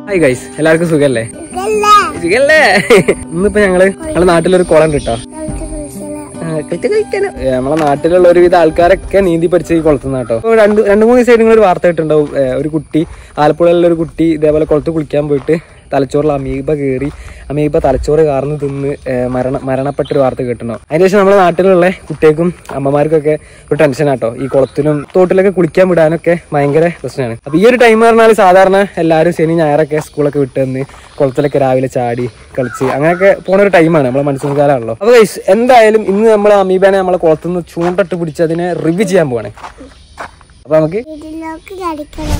Hi guys എല്ലാവർക്കും സുഖല്ലേ സുഖല്ലേ ഇന്നിപ്പോ ഞങ്ങള് ഞങ്ങളെ നാട്ടിലൊരു കുളം കിട്ടോ നമ്മളെ നാട്ടിലുള്ള ഒരുവിധ ആൾക്കാരൊക്കെ നീന്തി പഠിച്ച് ഈ കുളത്തുനിന്ന് കേട്ടോ ഇപ്പൊ രണ്ട് രണ്ട് മൂന്ന് ദിവസമായിട്ട് നിങ്ങൾ ഒരു വാർത്ത ഇട്ടുണ്ടാവും ഏ, ഒരു കുട്ടി ആലപ്പുഴയിലുള്ള ഒരു കുട്ടി ഇതേപോലെ കുളത്ത് കുളിക്കാൻ പോയിട്ട് തലച്ചോറിൽ അമീബ കയറി അമീബ തലച്ചോറ് കാർന്ന് തിന്ന് ഏ, മരണ മരണപ്പെട്ടൊരു വാർത്ത കേട്ടിട്ടുണ്ടോ അതിന് ശേഷം നമ്മുടെ നാട്ടിലുള്ള കുട്ടികൾക്കും അമ്മമാർക്കൊക്കെ ഒരു ടെൻഷനാട്ടോ ഈ കുളത്തിലും തോട്ടിലൊക്കെ കുളിക്കാൻ വിടാനൊക്കെ ഭയങ്കര പ്രശ്നമാണ് അപ്പൊ ഈ ഒരു ടൈം പറഞ്ഞാൽ സാധാരണ എല്ലാവരും ശനി ഞായറൊക്കെ സ്കൂളൊക്കെ വിട്ട് വന്ന് കുളത്തിലൊക്കെ രാവിലെ ചാടി കളിച്ച് അങ്ങനെയൊക്കെ പോണ ഒരു ടൈമാണ് നമ്മളെ മൺസൂൺ കാലമാണല്ലോ അപ്പൊ guys, എന്തായാലും ഇന്ന് നമ്മൾ അമീബാനെ നമ്മളെ കുളത്തുനിന്ന് ചൂണ്ടിട്ട് പിടിച്ച് അതിനെ റിവ്യൂ ചെയ്യാൻ പോവാണ് അപ്പൊ നമുക്ക് ഇതിലേക്ക് കടിക്കണം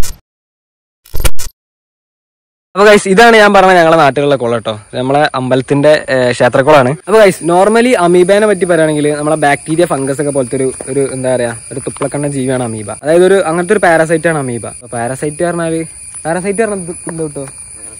അപ്പൊ ഗൈസ് ഇതാണ് ഞാൻ പറഞ്ഞ ഞങ്ങളെ നാട്ടിലുള്ള കുളം കേട്ടോ നമ്മളെ അമ്പലത്തിന്റെ ഏഹ്, ക്ഷേത്രക്കുളമാണ് അപ്പൊ ഗൈസ് നോർമലി അമീബേനെ പറ്റി പറയുകയാണെങ്കിൽ നമ്മളെ ബാക്ടീരിയ ഫംഗസ് ഒക്കെ പോലത്തെ ഒരു ഒരു എന്താ പറയാ ഒരു തുപ്പളക്കണ്ണ ജീവിയാണ് അമീബ അതായത് ഒരു അങ്ങനത്തെ ഒരു പാരാസൈറ്റ് ആണ് അമീബ അപ്പൊ പാരാസൈറ്റ് പറഞ്ഞാല് പാരാസൈറ്റ് പറഞ്ഞാൽ എന്താ കേട്ടോ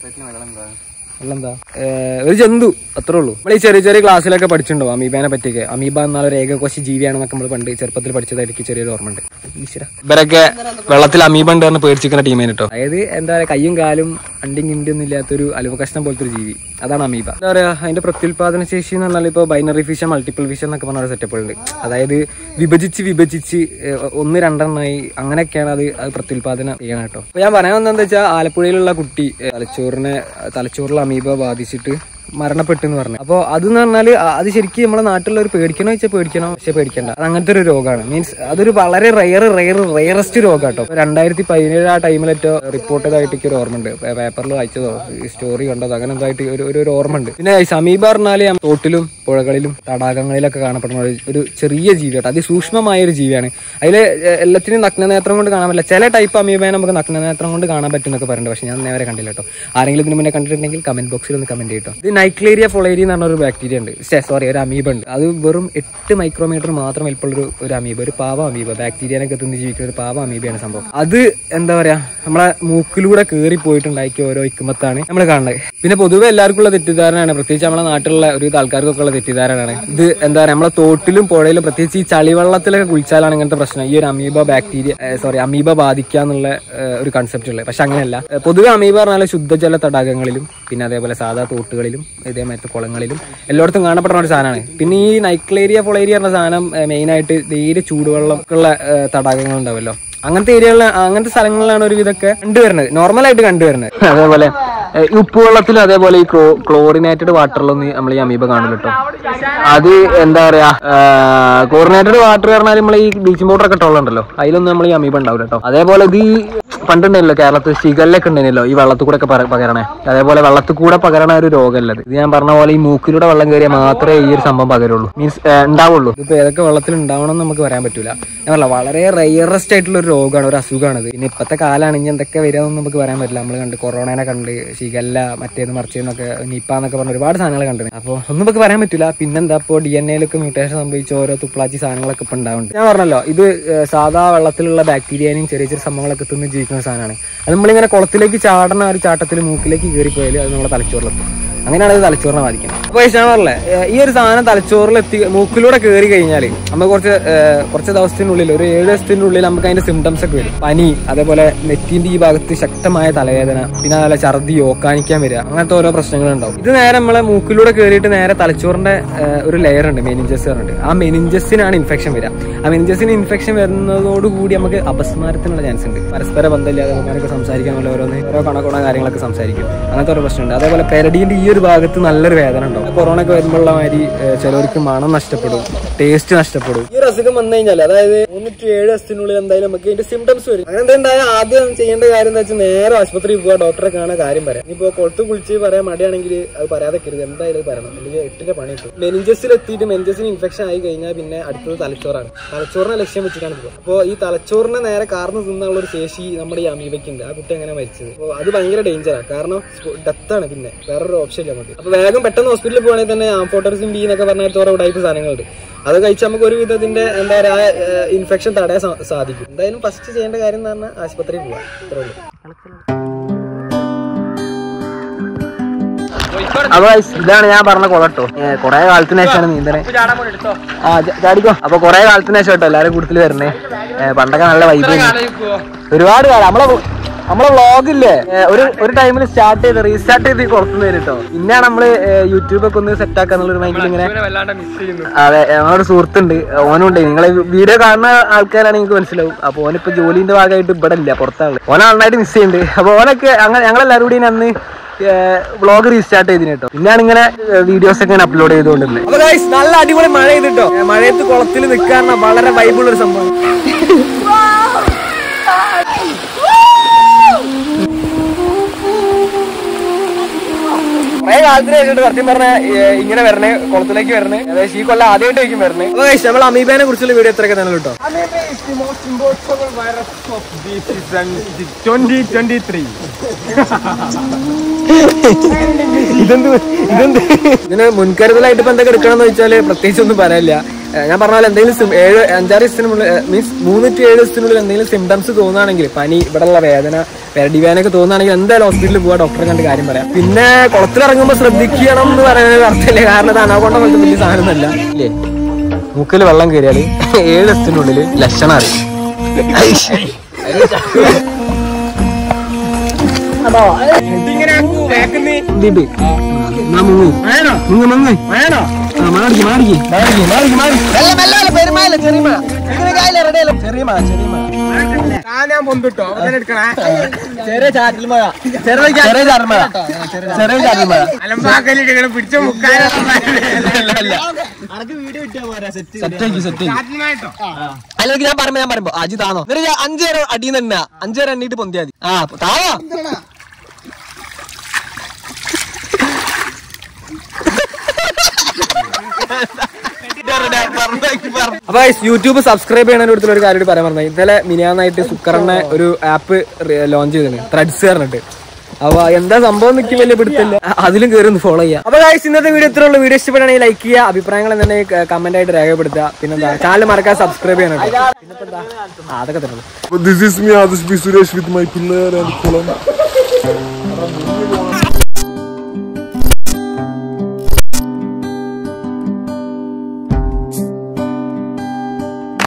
വെള്ളെന്താ ഏഹ്, ഒരു ജന്തു അത്രേ ഉള്ളൂ നമ്മൾ ഈ ചെറിയ ചെറിയ ക്ലാസ്സിലൊക്കെ പഠിച്ചിട്ടുണ്ടോ അമീബേനെ പറ്റിയൊക്കെ അമീബ എന്നാൽ ഒരു ഏകകോശ ജീവിയാണെന്നൊക്കെ നമ്മൾ പണ്ട് ചെറുപ്പത്തിൽ പഠിച്ചതായിട്ട് ചെറിയൊരു ഓർമ്മ ഉണ്ട് ഇവരൊക്കെ വെള്ളത്തിൽ അമീബ ഉണ്ട് പറഞ്ഞ് പേടിച്ചിരിക്കുന്ന ടീമേന് കേട്ടോ അതായത് എന്താ പറയാ കയ്യും കാലും അണ്ടിയും കിണ്ടിയും ഒന്നും ഇല്ലാത്തൊരു അലുവ കഷ്ണം പോലത്തെ ഒരു ജീവി അതാണ് അമീബ എന്താ പറയാ അതിന്റെ പ്രത്യുൽപാദന ശേഷി എന്ന് പറഞ്ഞാൽ ഇപ്പൊ ബൈനറി ഫിഷൻ മൾട്ടിപ്പിൾ ഫിഷൻ എന്നൊക്കെ പറഞ്ഞ ഒരു സെറ്റപ്പ് ഉണ്ട് അതായത് വിഭജിച്ച് വിഭജിച്ച് ഏഹ്, ഒന്ന് രണ്ടെണ്ണമായി അങ്ങനെയൊക്കെയാണ് അത് അത് പ്രത്യുൽപാദനം ചെയ്യണം കേട്ടോ അപ്പൊ ഞാൻ പറയാൻ വന്നത് എന്താ വെച്ചാൽ ആലപ്പുഴയിലുള്ള കുട്ടി ഏഹ്, തലച്ചോറിനെ തലച്ചോറിൽ അമീബ ബാധിച്ചിട്ട് മരണപ്പെട്ടു എന്ന് പറഞ്ഞു അപ്പോൾ അതെന്ന് പറഞ്ഞാൽ അത് ശരിക്കും നമ്മുടെ നാട്ടിലുള്ള ഒരു പേടിക്കണോ വെച്ചാൽ പേടിക്കണം പക്ഷെ പേടിക്കണ്ട അത് അങ്ങനത്തെ ഒരു രോഗമാണ് മീൻസ് അതൊരു വളരെ റെയർ റെയർ റെയറസ്റ്റ് രോഗം കേട്ടോ രണ്ടായിരത്തി പതിനേഴ് ആ ടൈമിലേറ്റോ റിപ്പോർട്ട് ചെയ്തതായിട്ട് ഒരു ഓർമ്മ ഉണ്ട് പേപ്പറിൽ വായിച്ചതോ സ്റ്റോറി കണ്ടതോ അങ്ങനെ എന്തായിട്ട് ഒരു ഒരു- ഒരു ഓർമ്മ ഉണ്ട് പിന്നെ സമീപ പറഞ്ഞാൽ തോട്ടിലും പുഴകളിലും തടാകങ്ങളിലൊക്കെ കാണപ്പെടുന്ന ഒരു- ഒരു ചെറിയ ജീവി കേട്ടോ അതിസൂക്ഷ്മമായ ഒരു ജീവിയാണ് അതിൽ എല്ലാത്തിനും നഗ്നനേത്രം കൊണ്ട് കാണാൻ പറ്റില്ല ചില ടൈപ്പ് അമീബയെ നമുക്ക് നഗ്നനേത്രം കൊണ്ട് കാണാൻ പറ്റും എന്നൊക്കെ പറയുന്നുണ്ട് പക്ഷെ ഞാൻ നേരെ കണ്ടില്ല കേട്ടോ ആരെങ്കിലും ഇതിന് മുന്നേ കണ്ടിട്ടുണ്ടെങ്കിൽ കമന്റ് ബോക്സിൽ ഒന്ന് കമന്റ് ചെയ്യട്ടോ ഇത് നൈക്ലേരിയ ഫൊളേരി എന്ന് പറഞ്ഞ ഒരു ബാക്ടീരിയ ഉണ്ട് സോറി ഒരു അമീബ ഉണ്ട് അത് വെറും എട്ട് മൈക്രോമീറ്റർ മാത്രം വലിപ്പമുള്ള ഒരു ഒരു അമീബ ഒരു പാവ അമീബ ബാക്ടീരിയനൊക്കെ തിന്ന് ജീവിക്കുന്ന ഒരു പാവ അമീബയാണ് സംഭവം അത് എന്താ പറയാ നമ്മളെ മൂക്കിലൂടെ കയറി പോയിട്ടുണ്ടാക്കിയ ഓരോ ഇക്കുമത്താണ് നമ്മൾ കാണുന്നത് പിന്നെ പൊതുവെ എല്ലാവർക്കും ഉള്ള തെറ്റിദ്ധാരണയാണ് പ്രത്യേകിച്ച് നമ്മളെ നാട്ടിലുള്ള ഒരു ആൾക്കാർക്കൊക്കെ ഉള്ള തെറ്റിദ്ധാരണയാണ് ഇത് എന്താ പറയാ നമ്മളെ തോട്ടിലും പുഴയിലും പ്രത്യേകിച്ച് ഈ ചളിവെള്ളത്തിലൊക്കെ കുളിച്ചാലാണ് ഇങ്ങനത്തെ പ്രശ്നം ഈ ഒരു അമീബ ബാക്ടീരിയ സോറി അമീബ ബാധിക്കുക എന്നുള്ള ഏഹ്, ഒരു കൺസെപ്റ്റ് ഉള്ളത് പക്ഷെ അങ്ങനെയല്ല ഏഹ്, പൊതുവെ അമീബ പറഞ്ഞാൽ ശുദ്ധജല തടാകങ്ങളിലും പിന്നെ അതേപോലെ സാധാ തോട്ടുകളിലും ഇതേമാതിരി കുളങ്ങളിലും എല്ലായിടത്തും കാണപ്പെടുന്ന ഒരു സാധനമാണ് പിന്നെ ഈ നൈക്ലേരിയ പൊളേരിയ പറഞ്ഞ സാധനം മെയിൻ ആയിട്ട് തീരെ ചൂടുവെള്ളം ഉള്ള ഏഹ്, തടാകങ്ങൾ ഉണ്ടാവുമല്ലോ അങ്ങനത്തെ ഏരിയകളിൽ അങ്ങനത്തെ സ്ഥലങ്ങളിലാണ് ഒരു ഇതൊക്കെ കണ്ടുവരുന്നത് നോർമലായിട്ട് കണ്ടുവരുന്നത് അതേപോലെ ഏഹ്, ഈ ഉപ്പുവെള്ളത്തിലും അതേപോലെ ഈ ക്ലോറിനേറ്റഡ് വാട്ടറിലൊന്നും നമ്മൾ ഈ അമീബ കാണില്ല കേട്ടോ അത് എന്താ പറയാ ക്ലോറിനേറ്റഡ് വാട്ടർ പറഞ്ഞാൽ നമ്മൾ ഈ ബ്ലീച്ചിങ് പൗഡർ ഒക്കെ ഉണ്ടല്ലോ അതിലൊന്നും നമ്മൾ ഈ അമീബ ഉണ്ടാവില്ല കേട്ടോ അതേപോലെ ഇത് ഈ പണ്ടുണ്ടല്ലോ കേരളത്തിൽ ശിഖല്ലൊക്കെ ഉണ്ടല്ലോ ഈ വെള്ളത്തിൽ കൂടെ ഒക്കെ പക- പകരണേ അതേപോലെ വെള്ളത്തിൽ കൂടെ പകരണ ഒരു രോഗമല്ലത് ഇത് ഞാൻ പറഞ്ഞ പോലെ ഈ മൂക്കിലൂടെ വെള്ളം കയറിയാൽ മാത്രമേ ഈ ഒരു സംഭവം പകരുള്ളൂ മീൻസ് ഉണ്ടാവുള്ളൂ ഇപ്പൊ ഏതൊക്കെ വെള്ളത്തിൽ ഉണ്ടാവണം എന്ന് നമുക്ക് പറയാൻ പറ്റൂല ഞാൻ പറഞ്ഞ വളരെ റയറസ്റ്റ് ആയിട്ടുള്ള ഒരു രോഗമാണ് ഒരു അസുഖമാണിത് പിന്നെ ഇപ്പോഴത്തെ കാലമാണ് ഇനി എന്തൊക്കെ വരികയെന്ന് നമുക്ക് പറയാൻ പറ്റില്ല നമ്മൾ കണ്ട് കൊറോണനെ കണ്ട് ശിഖല്ല മറ്റേത് മറിച്ചെന്നൊക്കെ നിപ്പ എന്നൊക്കെ പറഞ്ഞ ഒരുപാട് സാധനങ്ങൾ കണ്ടു അപ്പോൾ ഒന്നും നമുക്ക് പറയാൻ പറ്റില്ല പിന്നെന്താ ഇപ്പോൾ ഡി എൻ എയിലൊക്കെ മ്യൂട്ടേഷൻ സംഭവിച്ച ഓരോ തുപ്ലാച്ചി സാധനങ്ങളൊക്കെ ഇപ്പൊ ഉണ്ടാവുന്നുണ്ട് ഞാൻ പറഞ്ഞല്ലോ ഇത് ഏഹ്, സാധാ വെള്ളത്തിലുള്ള ബാക്ടീരിയനെയും ചെറിയ ചെറിയ സംഭവങ്ങളൊക്കെ തിന്ന് ജീവിക്കുന്ന സാധനമാണ് അത് നമ്മളിങ്ങനെ കുളത്തിലേക്ക് ചാടണ ആ ഒരു ചാട്ടത്തിൽ മൂക്കിലേക്ക് കയറി പോയാൽ അത് നമ്മളെ തലച്ചോറിലെത്തും അങ്ങനെയാണ് ഇത് തലച്ചോറിനെ ബാധിക്കുന്നത് അപ്പൊ ഞാൻ പറഞ്ഞേ ഈ ഒരു സാധനം തലച്ചോറിൽ എത്തി മൂക്കിലൂടെ കയറി കഴിഞ്ഞാൽ നമുക്ക് കുറച്ച് ഏഹ്, കുറച്ച് ദിവസത്തിനുള്ളിൽ ഒരു ഏഴ് ദിവസത്തിനുള്ളിൽ നമുക്ക് അതിന്റെ സിംറ്റംസ് ഒക്കെ വരും പനി അതേപോലെ നെറ്റിന്റെ ഈ ഭാഗത്ത് ശക്തമായ തലവേദന പിന്നെ അതുപോലെ ഛർദി ഓക്കാനിക്കാൻ വരിക അങ്ങനത്തെ ഓരോ പ്രശ്നങ്ങളുണ്ടാവും ഇത് നേരെ നമ്മളെ മൂക്കിലൂടെ കയറിയിട്ട് നേരെ തലച്ചോറിന്റെ ഏഹ്, ഒരു ലെയർ ഉണ്ട് മെനിഞ്ചസ് പറഞ്ഞിട്ട് ആ മെനിഞ്ചസിനാണ് ഇൻഫെക്ഷൻ വരിക ആ മെനിഞ്ചസിന് ഇൻഫെക്ഷൻ വരുന്നതോടുകൂടി നമുക്ക് അപസ്മാരത്തിനുള്ള ചാൻസ് ഉണ്ട് പരസ്പര ബന്ധമില്ലാതെ നമുക്കൊക്കെ സംസാരിക്കാനുള്ള ഓരോന്ന് ഓരോ കണക്കുണ കാര്യങ്ങളൊക്കെ സംസാരിക്കും അങ്ങനത്തെ ഓരോ പ്രശ്നമുണ്ട് അതേപോലെ പെരടീന്റെ ഈ ഒരു ഭാഗത്ത് നല്ലൊരു വേദന ഉണ്ടാവും കൊറോണ ഒക്കെ വരുമ്പോഴുള്ള മാതിരി ഏഹ്, ചിലവർക്ക് മണം നഷ്ടപ്പെടും ടേസ്റ്റ് നഷ്ടപ്പെടും ഈ ഒരു അസുഖം വന്നു കഴിഞ്ഞാൽ അതായത് മൂന്ന് ടു ഏഴ് ദിവസത്തിനുള്ളിൽ എന്തായാലും നമുക്ക് ഇതിന്റെ സിംറ്റംസ് വരും അങ്ങനെ എന്തായാലും ആദ്യം ചെയ്യേണ്ട കാര്യം എന്താ വെച്ചാൽ നേരെ ആശുപത്രിയിൽ പോവുക ഡോക്ടറെ കാണാൻ കാര്യം പറയാം ഇനിയിപ്പോ കൊളുത്ത് കുളിച്ച് പറയാൻ മടിയാണെങ്കിൽ അത് പറയാതെ എന്തായാലും അത് പറയണം അല്ലെങ്കിൽ എട്ടിന്റെ പണി കിട്ടും മെനിഞ്ചസിൽ എത്തിയിട്ട് മെനിഞ്ചസിന് ഇൻഫെക്ഷൻ ആയി കഴിഞ്ഞാൽ പിന്നെ അടുത്തത് തലച്ചോറാണ് തലച്ചോറിനെ ലക്ഷ്യം വെച്ചിട്ടാണ് പോകുക അപ്പോൾ ഈ തലച്ചോറിനെ നേരെ കാർന്ന് തിന്നുള്ള ഒരു ശേഷി നമ്മുടെ ഈ അമീബയ്ക്കുണ്ട് ആ കുട്ടി അങ്ങനെ മരിച്ചത് അപ്പോൾ അത് ഭയങ്കര ഡേഞ്ചറാണ് കാരണം ഡെത്താണ് പിന്നെ വേറൊരു ഓപ്ഷൻ ഇല്ല നമുക്ക് അപ്പോൾ വേഗം പെട്ടെന്ന് ഹോസ്പിറ്റലിൽ പോകുകയാണെങ്കിൽ തന്നെ ആംഫോട്ടറിസിൻ ബി എന്നൊക്കെ പറഞ്ഞാൽ തോറ ടൈപ്പ് സാധനങ്ങളുണ്ട് അത് കഴിച്ച് നമുക്ക് ഒരു വിധത്തിന്റെ എന്താ പറയുക ഇൻഫെക്ഷൻ തടയാൻ സാ- സാധിക്കും എന്തായാലും ഫസ്റ്റ് ചെയ്യേണ്ട കാര്യം എന്ന് പറഞ്ഞാൽ ആശുപത്രിയിൽ പോവാം അത്രേ ഉള്ളൂ അപ്പൊ ഇതാണ് ഞാൻ പറഞ്ഞ കുളം കേട്ടോ കൊറേ കാലത്തിന് ശേഷമാണ് നീന്തണേ ആ ച- ചാടിക്കോ അപ്പൊ കൊറേ കാലത്തിന് ശേഷം കേട്ടോ എല്ലാരും കൂടുതൽ വരണേ ഏ, പണ്ടൊക്കെ നല്ല വൈബ് ഒരുപാട് കാലം നമ്മളെ നമ്മളെ വ്ളോഗില്ലേ ഒരു ഒരു ടൈമിൽ സ്റ്റാർട്ട് ചെയ്ത് റീസ്റ്റാർട്ട് ചെയ്ത് കുറത്തുനിന്ന് കേട്ടോ പിന്നെയാണ് നമ്മള് യൂട്യൂബ് ഒക്കെ ഒന്ന് സെറ്റ് ആക്കാന്നുള്ള മൈൻഡിൽ ഇങ്ങനെ അതെ ഞങ്ങളൊരു സുഹൃത്തുണ്ട് ഓനുണ്ട് നിങ്ങളെ വീഡിയോ കാണുന്ന ആൾക്കാരാണ് എനിക്ക് മനസ്സിലാവും അപ്പൊ ഓനിപ്പോ ജോലിന്റെ ഭാഗമായിട്ട് ഇവിടെ ഇല്ല പുറത്താണ് ഓനെ നന്നായിട്ട് മിസ് ചെയ്യുന്നുണ്ട് അപ്പൊ ഓനൊക്കെ അങ്ങനെ ഞങ്ങളെല്ലാവരും കൂടി അന്ന് വ്ളോഗ് റീസ്റ്റാർട്ട് ചെയ്തിന് കേട്ടോ പിന്നെയാണ് ഇങ്ങനെ വീഡിയോസ് ഒക്കെ അപ്ലോഡ് ചെയ്തുകൊണ്ടിരുന്നത് അപ്പൊ guys, നല്ല അടിപൊളി മഴ ചെയ്തിട്ടോ മഴയത്ത് കുളത്തിൽ നിൽക്കാൻ വളരെ വൈബുള്ള ഒരു സംഭവം കുറെ കാലത്തിന് ശേഷം സത്യം പറഞ്ഞ ഇങ്ങനെ വരണേ കുളത്തിലേക്ക് വരണേ ഏകദേശം ഈ കൊല്ലം ആദ്യമായിട്ടായിരിക്കും വരണേ അപ്പൊ guys, നമ്മൾ അമീബേനെ കുറിച്ചുള്ള വീഡിയോ ഇത്രയൊക്കെ തന്നെ കേട്ടോ ഇതെന്ത് ഇതെന്ത് ഇതിന് മുൻകരുതലായിട്ട് ഇപ്പൊ എന്തൊക്കെ എടുക്കണം എന്ന് വെച്ചാല് പ്രത്യേകിച്ച് ഒന്നും പറയാനില്ല ഏഹ് ഞാൻ പറഞ്ഞ പോലെ എന്തെങ്കിലും sim- ഏഴ് അഞ്ചാറ് ദിവസത്തിനുള്ളിൽ മീൻസ് മൂന്ന് ടു ഏഴ് ദിവസത്തിനുള്ളിൽ എന്തെങ്കിലും സിംറ്റംസ് തോന്നുകയാണെങ്കിൽ പനി ഇവിടെയുള്ള വേദന പെരടി വേദനയൊക്കെ തോന്നുകയാണെങ്കിൽ എന്തായാലും ഹോസ്പിറ്റലിൽ പോവാ ഡോക്ടറെ കണ്ട് കാര്യം പറയാം പിന്നെ കുളത്തിലിറങ്ങുമ്പോൾ ശ്രദ്ധിക്കണം എന്ന് പറയുന്നത് അർത്ഥമില്ല കാരണം ഇത് അനാകൊണ്ട പോലത്തെ വലിയ സാധനമൊന്നുമല്ല ഇല്ലേ മൂക്കിൽ വെള്ളം കയറിയാല് ഏഴ് ദിവസത്തിനുള്ളിൽ ലക്ഷണം അറിയും ഇതിണ്ട്. എന്നാ മുങ്ങ്. മുങ്ങ്, മുങ്ങ്. ആ, മാറിക്ക്, മാറിക്ക്. മാറിക്ക്, മാറിക്ക്, മാറിക്ക്. മെല്ലെ, മെല്ലെ, മെല്ലെ, പെരുമഴ അല്ല, ചെറിയ മഴ. ഇതിനൊക്കെ ആയില്ലേ, ready അല്ലേ? ചെറിയ മഴ, ചെറിയ മഴ. ചെറിയ ചാറ്റൽ മഴ. ചെറിയ ചാ- ചെറിയ ചാറ്റൽ മഴ. ചെറിയ ചാറ്റൽ മഴ. Set ആക്കി, set ആക്കി. അല്ലെങ്കിൽ ഞാൻ പറയുമ്പോ ഞാൻ പറയുമ്പോ അജി താന്നോ എന്നിട്ട് ഞാൻ അഞ്ചു നേരം അടിയിൽ നിന്ന് അഞ്ചു നേരം എണ്ണീട്ട് പൊന്തിയാ മതി ആ താവാ അപ്പൊ യൂട്യൂബ് സബ്സ്ക്രൈബ് ചെയ്യുന്ന ഒരു ഒരു കാര്യം കൂടി പറയാൻ പറഞ്ഞത് ഇന്നലെ മിനിയാന്നായിട്ട് സുക്കറിനെ ഒരു ആപ്പ് ലോഞ്ച് ചെയ്തിട്ടുണ്ട് ത്രെഡ്സ് പറഞ്ഞിട്ട് അപ്പൊ എന്താ സംഭവം നിൽക്കും വലിയ പിടുത്തില്ല അതിലും കയറി ഒന്ന് ഫോളോ ചെയ്യാം അപ്പൊ guys, ഇന്നത്തെ വീഡിയോ ഇത്ര ഉള്ളൂ വീഡിയോ ഇഷ്ടപ്പെടുകയാണെങ്കിൽ ലൈക്ക് ചെയ്യുക അഭിപ്രായങ്ങൾ തന്നെ കമന്റ് ആയിട്ട് രേഖപ്പെടുത്തുക പിന്നെന്താ ചാനൽ മറക്കാൻ സബ്സ്ക്രൈബ് ചെയ്യണം കേട്ടോ. പിന്നെപ്പോ എന്താ ആ, അതൊക്കെ തന്നെ But this is me, Adas B. Suresh with my pillar and column.